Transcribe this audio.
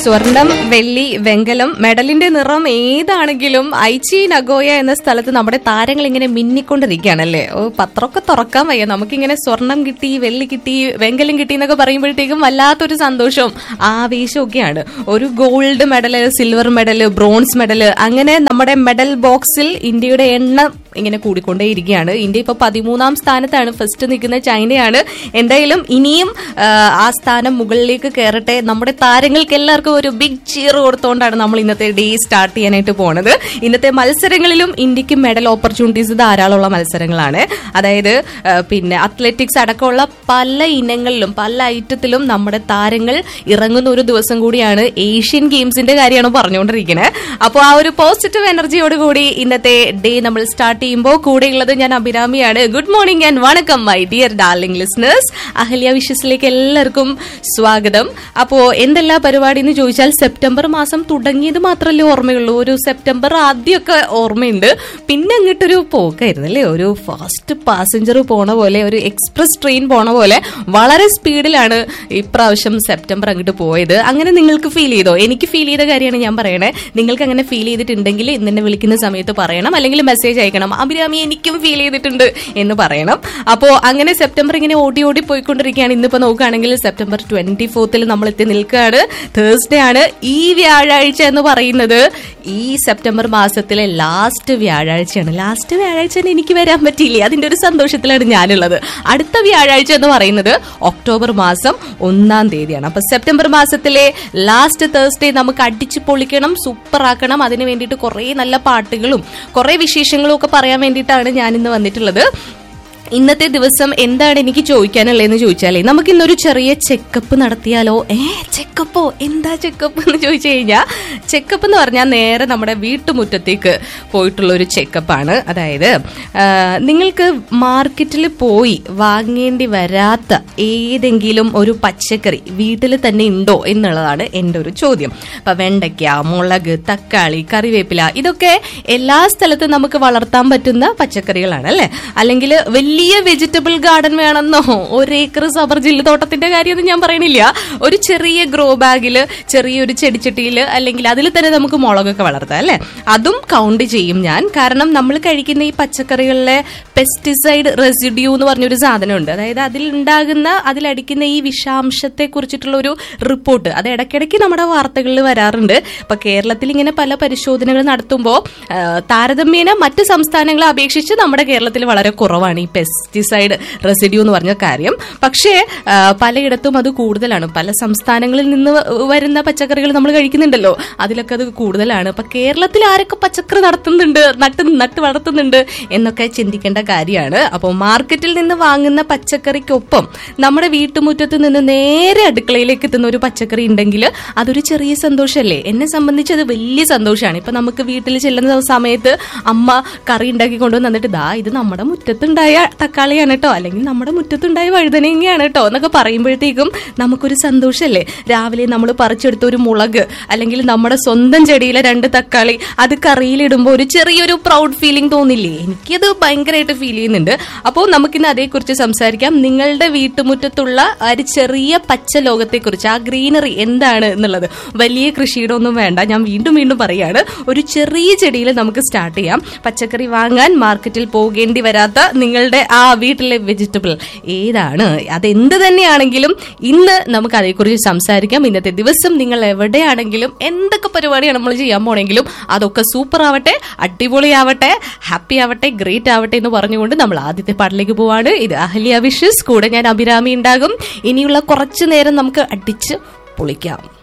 സ്വർണം വെള്ളി വെങ്കലം മെഡലിന്റെ നിറം ഏതാണെങ്കിലും ഐച്ചി നഗോയ എന്ന സ്ഥലത്ത് നമ്മുടെ താരങ്ങൾ ഇങ്ങനെ മിന്നിക്കൊണ്ടിരിക്കുകയാണല്ലേ ഓ പത്രമൊക്കെ തുറക്കാൻ വയ്യ നമുക്കിങ്ങനെ സ്വർണം കിട്ടി വെള്ളി കിട്ടി വെങ്കലം കിട്ടി എന്നൊക്കെ പറയുമ്പോഴത്തേക്കും വല്ലാത്തൊരു സന്തോഷവും ആവേശവും ഒക്കെയാണ് ഒരു gold medal silver medal bronze medal അങ്ങനെ നമ്മുടെ മെഡൽ ബോക്സിൽ ഇന്ത്യയുടെ എണ്ണം ഇങ്ങനെ കൂടിക്കൊണ്ടേയിരിക്കുകയാണ് ഇന്ത്യ ഇപ്പൊ പതിമൂന്നാം സ്ഥാനത്താണ് ഫസ്റ്റ് നിൽക്കുന്ന ചൈനയാണ് എന്തായാലും ഇനിയും ആ, ആ സ്ഥാനം മുകളിലേക്ക് കയറട്ടെ നമ്മുടെ താരങ്ങൾക്ക് എല്ലാവർക്കും ഒരു ബിഗ് ചിയർ കൊടുത്തുകൊണ്ടാണ് നമ്മൾ ഇന്നത്തെ ഡേ സ്റ്റാർട്ട് ചെയ്യാനായിട്ട് പോണത് ഇന്നത്തെ മത്സരങ്ങളിലും ഇന്ത്യക്ക് മെഡൽ ഓപ്പർച്യൂണിറ്റീസ് ധാരാളമുള്ള മത്സരങ്ങളാണ് അതായത് ആ, പിന്നെ അത്ലറ്റിക്സ് അടക്കമുള്ള പല ഇനങ്ങളിലും പല ഐറ്റത്തിലും നമ്മുടെ താരങ്ങൾ ഇറങ്ങുന്ന ഒരു ദിവസം കൂടിയാണ് ഏഷ്യൻ ഗെയിംസിന്റെ കാര്യമാണ് പറഞ്ഞുകൊണ്ടിരിക്കുന്നത് അപ്പോൾ ആ ഒരു പോസിറ്റീവ് എനർജിയോട് കൂടി ഇന്നത്തെ ഡേ നമ്മൾ സ്റ്റാർട്ട് ചെയ്യുമ്പോൾ കൂടെയുള്ളത് ഞാൻ അഭിരാമിയാണ് ഗുഡ് മോർണിംഗ് ആൻഡ് വണക്കം my dear darling listeners Ahalya വിഷസിലേക്ക് എല്ലാവർക്കും സ്വാഗതം അപ്പോ എന്തെല്ലാം പരിപാടി എന്ന് ചോദിച്ചാൽ സെപ്റ്റംബർ മാസം തുടങ്ങിയത് മാത്രമല്ലേ ഓർമ്മയുള്ളൂ ഒരു സെപ്റ്റംബർ ആദ്യമൊക്കെ ഓർമ്മയുണ്ട് പിന്നെ അങ്ങോട്ടൊരു പോക്കായിരുന്നു അല്ലേ ഒരു ഫാസ്റ്റ് പാസഞ്ചർ പോണ പോലെ ഒരു എക്സ്പ്രസ് ട്രെയിൻ പോണ പോലെ വളരെ സ്പീഡിലാണ് ഇപ്രാവശ്യം സെപ്റ്റംബർ അങ്ങോട്ട് പോയത് അങ്ങനെ നിങ്ങൾക്ക് ഫീൽ ചെയ്തോ എനിക്ക് ഫീൽ ചെയ്ത കാര്യമാണ് ഞാൻ പറയണേ നിങ്ങൾക്ക് അങ്ങനെ ഫീൽ ചെയ്തിട്ടുണ്ടെങ്കിൽ ഇന്ന് എന്നെ വിളിക്കുന്ന സമയത്ത് പറയണം അല്ലെങ്കിൽ മെസ്സേജ് അയക്കണം അഭിരാമി എനിക്കും ഫീൽ ചെയ്തിട്ടുണ്ട് എന്ന് പറയണം അപ്പോൾ അങ്ങനെ സെപ്റ്റംബർ ഇങ്ങനെ ഓടി ഓടി പോയിക്കൊണ്ടിരിക്കുകയാണ് ഇന്നിപ്പോ നോക്കുകയാണെങ്കിൽ സെപ്റ്റംബർ ട്വന്റി ഫോർത്തിൽ നമ്മൾ എത്തി നിൽക്കുകയാണ് തേഴ്സ്ഡേ ആണ് ഈ വ്യാഴാഴ്ച എന്ന് പറയുന്നത് ഈ സെപ്റ്റംബർ മാസത്തിലെ ലാസ്റ്റ് വ്യാഴാഴ്ചയാണ് ലാസ്റ്റ് വ്യാഴാഴ്ച തന്നെ എനിക്ക് വരാൻ പറ്റിയില്ലേ അതിന്റെ ഒരു സന്തോഷത്തിലാണ് ഞാനുള്ളത് അടുത്ത വ്യാഴാഴ്ച എന്ന് പറയുന്നത് ഒക്ടോബർ മാസം ഒന്നാം തീയതിയാണ് അപ്പൊ സെപ്റ്റംബർ മാസത്തിലെ ലാസ്റ്റ് തേഴ്സ്ഡേ നമുക്ക് അടിച്ചു പൊളിക്കണം സൂപ്പർ ആക്കണം അതിന് വേണ്ടിയിട്ട് കുറെ നല്ല പാട്ടുകളും കുറെ വിശേഷങ്ങളും ഒക്കെ പറയാൻ വേണ്ടിയിട്ടാണ് ഞാൻ ഇന്ന് വന്നിട്ടുള്ളത് ഇന്നത്തെ ദിവസം എന്താണ് എനിക്ക് ചോദിക്കാനുള്ളതെന്ന് ചോദിച്ചാലേ നമുക്ക് ഇന്നൊരു ചെറിയ ചെക്കപ്പ് നടത്തിയാലോ ഏ ചെക്കപ്പോ എന്താ ചെക്കപ്പ് എന്ന് ചോദിച്ചു കഴിഞ്ഞാൽ ചെക്കപ്പ് എന്ന് പറഞ്ഞാൽ നേരെ നമ്മുടെ വീട്ടുമുറ്റത്തേക്ക് പോയിട്ടുള്ള ഒരു ചെക്കപ്പാണ് അതായത് ആ, നിങ്ങൾക്ക് മാർക്കറ്റിൽ പോയി വാങ്ങേണ്ടി വരാത്ത ഏതെങ്കിലും ഒരു പച്ചക്കറി വീട്ടിൽ തന്നെ ഉണ്ടോ എന്നുള്ളതാണ് എൻ്റെ ഒരു ചോദ്യം അപ്പൊ വെണ്ടയ്ക്ക മുളക് തക്കാളി കറിവേപ്പില ഇതൊക്കെ എല്ലാ സ്ഥലത്തും നമുക്ക് വളർത്താൻ പറ്റുന്ന പച്ചക്കറികളാണ് അല്ലെ അല്ലെങ്കിൽ വലിയ വെജിറ്റബിൾ ഗാർഡൻ വേണമെന്നോ ഒരേക്കർ സബർ ജില്ല തോട്ടത്തിന്റെ കാര്യമൊന്നും ഞാൻ പറയണില്ല ഒരു ചെറിയ ഗ്രോ ബാഗിൽ ചെറിയൊരു ചെടിച്ചട്ടിയിൽ അല്ലെങ്കിൽ അതിൽ തന്നെ നമുക്ക് മുളകൊക്കെ വളർത്താം അല്ലെ അതും കൗണ്ട് ചെയ്യും ഞാൻ കാരണം നമ്മൾ കഴിക്കുന്ന ഈ പച്ചക്കറികളിലെ പെസ്റ്റിസൈഡ് റെസിഡ്യൂ എന്ന് പറഞ്ഞൊരു സാധനമുണ്ട് അതായത് അതിൽ ഉണ്ടാകുന്ന അതിലടിക്കുന്ന ഈ വിഷാംശത്തെ കുറിച്ചിട്ടുള്ള ഒരു റിപ്പോർട്ട് അത് ഇടയ്ക്കിടയ്ക്ക് നമ്മുടെ വാർത്തകളിൽ വരാറുണ്ട് ഇപ്പൊ കേരളത്തിൽ ഇങ്ങനെ പല പരിശോധനകൾ നടത്തുമ്പോൾ താരതമ്യേന മറ്റ് സംസ്ഥാനങ്ങളെ അപേക്ഷിച്ച് നമ്മുടെ കേരളത്തിൽ വളരെ കുറവാണ് ഈ പെസ്റ്റിസൈഡ് റെസിഡ്യൂ എന്ന് പറഞ്ഞ കാര്യം പക്ഷേ ആ, പലയിടത്തും അത് കൂടുതലാണ് പല സംസ്ഥാനങ്ങളിൽ നിന്ന് വ- വരുന്ന പച്ചക്കറികൾ നമ്മൾ കഴിക്കുന്നുണ്ടല്ലോ അതിലൊക്കെ അത് കൂടുതലാണ് അപ്പൊ കേരളത്തിൽ ആരൊക്കെ പച്ചക്കറി നടത്തുന്നുണ്ട് നട്ട് നട്ട് വളർത്തുന്നുണ്ട് എന്നൊക്കെ ചിന്തിക്കേണ്ട കാര്യമാണ് അപ്പോൾ മാർക്കറ്റിൽ നിന്ന് വാങ്ങുന്ന പച്ചക്കറിക്കൊപ്പം നമ്മുടെ വീട്ടുമുറ്റത്ത് നിന്ന് നേരെ അടുക്കളയിലേക്ക് എത്തുന്ന ഒരു പച്ചക്കറി ഉണ്ടെങ്കിൽ അതൊരു ചെറിയ സന്തോഷമല്ലേ എന്നെ സംബന്ധിച്ച് അത് വലിയ സന്തോഷമാണ് ഇപ്പൊ നമുക്ക് വീട്ടിൽ ചെല്ലുന്ന സമയത്ത് അമ്മ കറി ഉണ്ടാക്കി കൊണ്ടുവന്ന് തന്നിട്ട് ദാ ഇത് നമ്മുടെ മുറ്റത്തുണ്ടായ തക്കാളിയാണ് കേട്ടോ അല്ലെങ്കിൽ നമ്മുടെ മുറ്റത്തുണ്ടായ വഴുതനങ്ങയാണ് കേട്ടോ എന്നൊക്കെ പറയുമ്പോഴത്തേക്കും നമുക്കൊരു സന്തോഷമല്ലേ രാവിലെ നമ്മൾ പറിച്ചെടുത്ത ഒരു മുളക് അല്ലെങ്കിൽ നമ്മുടെ സ്വന്തം ചെടിയിലെ രണ്ട് തക്കാളി അത് കറിയിലിടുമ്പോൾ ഒരു ചെറിയൊരു പ്രൗഡ് ഫീലിംഗ് തോന്നില്ലേ എനിക്കത് ഭയങ്കരമായിട്ട് ഫീൽ ചെയ്യുന്നുണ്ട് അപ്പോൾ നമുക്കിന്ന് അതേക്കുറിച്ച് സംസാരിക്കാം നിങ്ങളുടെ വീട്ടുമുറ്റത്തുള്ള ആ ഒരു ചെറിയ പച്ച ലോകത്തെക്കുറിച്ച് ആ ഗ്രീനറി എന്താണ് എന്നുള്ളത് വലിയ കൃഷിയുടെ ഒന്നും വേണ്ട ഞാൻ വീണ്ടും വീണ്ടും പറയാണ് ഒരു ചെറിയ ചെടിയിൽ നമുക്ക് സ്റ്റാർട്ട് ചെയ്യാം പച്ചക്കറി വാങ്ങാൻ മാർക്കറ്റിൽ പോകേണ്ടി വരാത്ത നിങ്ങളുടെ ആ വീട്ടിലെ വെജിറ്റബിൾ ഏതാണ് അതെന്ത് തന്നെയാണെങ്കിലും ഇന്ന് നമുക്ക് അതേക്കുറിച്ച് സംസാരിക്കാം ഇന്നത്തെ ദിവസം നിങ്ങൾ എവിടെയാണെങ്കിലും എന്തൊക്കെ പരിപാടിയാണ് നമ്മൾ ചെയ്യാൻ പോണെങ്കിലും അതൊക്കെ സൂപ്പർ ആവട്ടെ അടിപൊളിയാവട്ടെ ഹാപ്പി ആവട്ടെ ഗ്രേറ്റ് ആവട്ടെ എന്ന് പറഞ്ഞുകൊണ്ട് നമ്മൾ ആദ്യത്തെ പാട്ടിലേക്ക് പോവാണ് ഇത് അഹല്യ വിഷസ് കൂടെ ഞാൻ അഭിരാമി ഉണ്ടാകും ഇനിയുള്ള കുറച്ചു നേരം നമുക്ക് അടിച്ച് പൊളിക്കാം